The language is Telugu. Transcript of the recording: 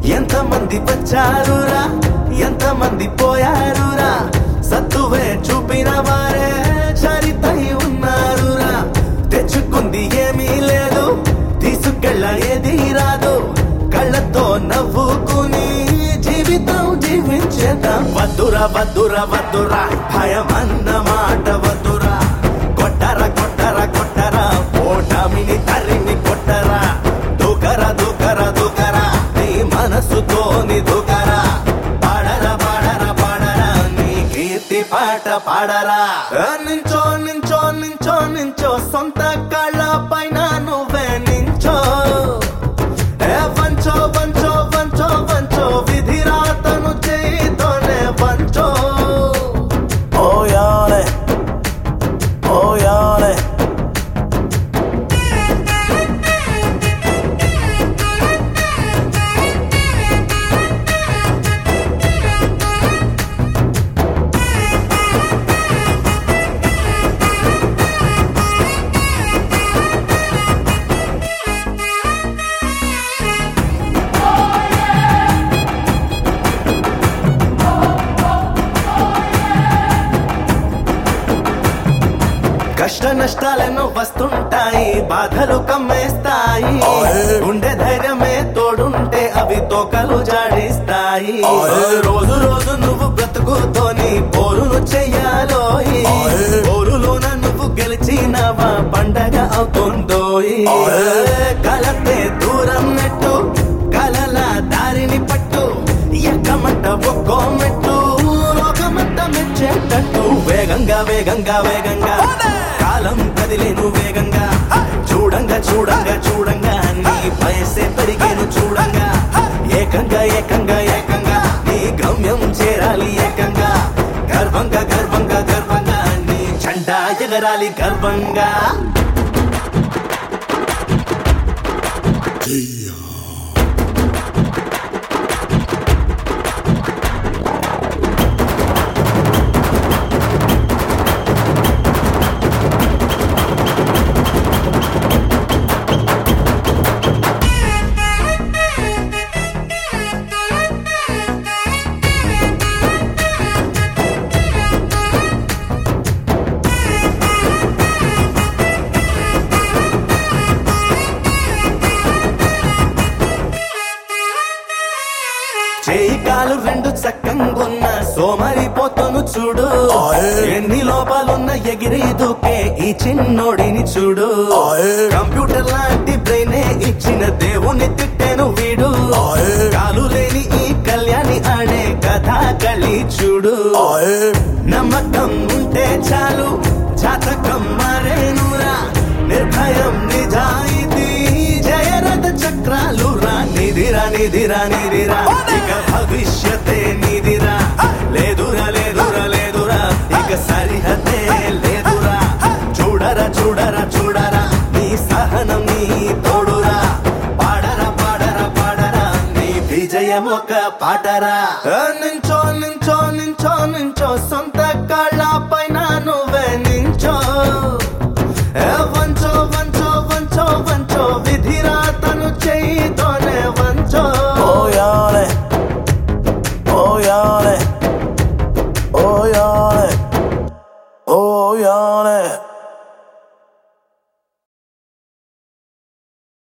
ఎంతమంది వచ్చారురా ఎంతమంది పోయారురా సత్తువే చూపిన వారే చరితై ఉన్నారురా తెచ్చుకుంది ఏమీ లేదు తీసుకెళ్ళ ఏది రాదు కళ్ళతో నవ్వుకుని జీవితం జీవించేద్దాం వద్దురా వద్దురా వద్దురా భయం అన్న మాట వద్దురా కొట్టరా కొట్టరా కొట్టరా ఓటమిని తరిమి కొట్టరా దూకరా దూకరా దూకరా నీ మనసుతోని దూకరా పాడరా పాడరా పాడరా నీ కీర్తి పాట పాడరా ఆ, నించో నించో నించో నించో సొంత కాళ్ళ పైన నువ్వే నించో ఏ వంచో వంచో వంచో వంచో విధి రాతను చేయితోనే వంచో Oh yale, oh yale. కష్ట నష్టాలను వస్తుంటాయి బాధలు కమ్మేస్తాయి ఓయ్. గుండె ధైర్యమే తోడుంటే అవి తోకలు జాడిస్తాయి ఓయ్. రోజు రోజు నువ్వు బ్రతుకుతోని పోరును చెయ్యాలోయి ఓయ్. పోరులోన నువ్వు గెలిచినవా పండగ అవుతుందోయి ఓయ్. కలతే దూరం నెట్టు కలల దారిని పట్టు ఎక్కమంట ఒక్కో మెట్టు లోకమంత మెచ్చేటట్టు వేగంగా వేగంగా వేగంగా కాలం కదిలేను వేగంగా చూడంగా చూడంగా చూడంగా నీ వయసే పెరిగేను చూడంగా ఏకంగా ఏకంగా ఏకంగా నీ గమ్యం చేరాలి ఏకంగా గర్వంగా గర్వంగా గర్వంగా నీ జెండా ఎగరాలి గర్వంగా చేయి కాలు రెండు చక్కంగున్న సోమరిపోతను చూడు ఆయ్. ఎన్ని లోపాలున్న ఎగిరి దూకే ఈ చిన్నోడిని చూడు ఆయ్. కంప్యూటర్ లాంటి బ్రెయినే ఇచ్చిన దేవుని తిట్టెను వీడు ఆయ్. కాలు లేని ఈ కళ్యాణి ఆడే కథా కళి చూడు Oye, నమ్మకం ఉంటే చాలు జాతకం మారేనురా నిర్భయం నిజాయితీ జయరథ చక్రాలు రా నిధిరా నిధిరా నిధిరా ఇక భవిష్యతే నిధిరా లేదురా లేదురా లేదురా ఇక సరిహద్దే లేదురా చూడరా చూడరా చూడరా నీ సహనం నీ తోడురా పాడరా పాడరా పాడరా నీ విజయం ఒక పాటరా ఆ, నించో నించో నించో నించో సొంత కాళ్ళ పైన నువ్వే నించో ఏ